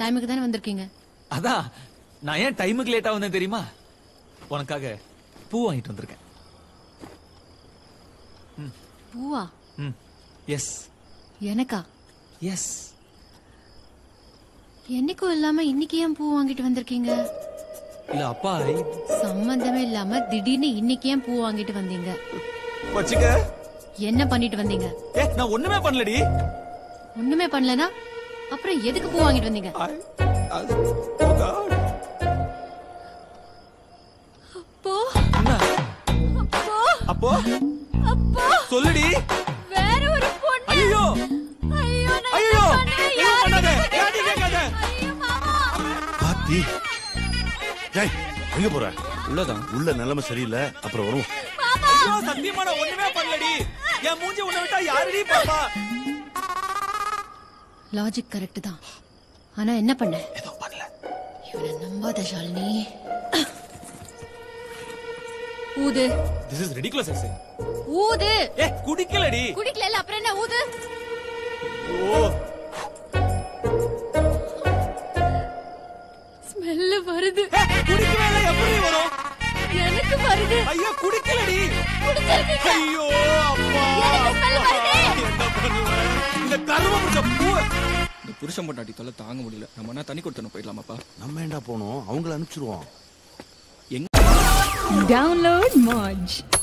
டைமுக்கு தானே வந்திருக்கீங்க அதான் நான் ஏன் டைமுக்கு லேட்டா வந்தேன் தெரியுமா உனக்காக பூ வாங்கிட்டு வந்திருக்கேன் பூவா ம் எஸ் எனக்கா எஸ் என்னைக்கும் இல்லாம இன்னைக்கு ஏன் பூ வாங்கிட்டு வந்திருக்கீங்க இல்ல அப்பா சம்பந்தமே இல்லாம திடீர்னு இன்னைக்கு ஏன் பூ வாங்கிட்டு வந்தீங்க வச்சுக்க என்ன பண்ணிட்டு வந்தீங்க ஏ நான் ஒண்ணுமே பண்ணலடி ஒண்ணுமே பண்ணலனா அப்புறம் எதுக்கு பூ வாங்கிட்டு வந்தீங்க I- அது- oh God. அப்போ என்ன? அப்போ அப்போ அப்போ சொல்லுடி வேற ஒரு பொண்ணு ஐயோ ஐயோ நான் ஐயோ என்ன பண்ணேன்? எதுவும் யாருக்கு பண்ணாத தெரியும்? யார்கிட்டயும் கேட்காத ஐயோ மாமா பாத்தி ஜெய் எங்க போற உள்ளதான் உள்ள நிலைமை சரியில்லை அப்புறம் வரும் ஐயோ சத்தியமா நான் ஒண்ணுமே பண்ணலடி என் மூஞ்சி உன்னை விட்டா யாருடி பாப்பா லாஜிக் கரெக்ட் தான் ஆனா என்ன பண்ண ஏதோ பண்ணல இவனை நம்பாத ஷாலினி ஊது திஸ் இஸ் ரெடிகுலஸ் ஐசே ஊது ஏ குடிக்கலடி குடிக்கல அப்புறம் என்ன ஊது ஓ ஸ்மெல் வருது ஏ, குடிக்கவே இல்ல எப்படி வரும் எனக்கு வருது ஐயோ குடிக்கலடி குடிச்சிருக்கீங்க ஐயோ அப்பா எனக்கு smell அப்பா. வருது. என்ன பண்ணுவேன் இந்த கரும பிடிச்ச பூ இந்த புருஷன் பொண்டாட்டி தொல்லை தாங்க முடியல நம்ம என்ன தண்ணி கொடுத்தனும் போயிடலாமாப்பா நம்ம ஏன்டா போனோம் அவங்கள அனுப்பிச்சிருவோம் Download Moj.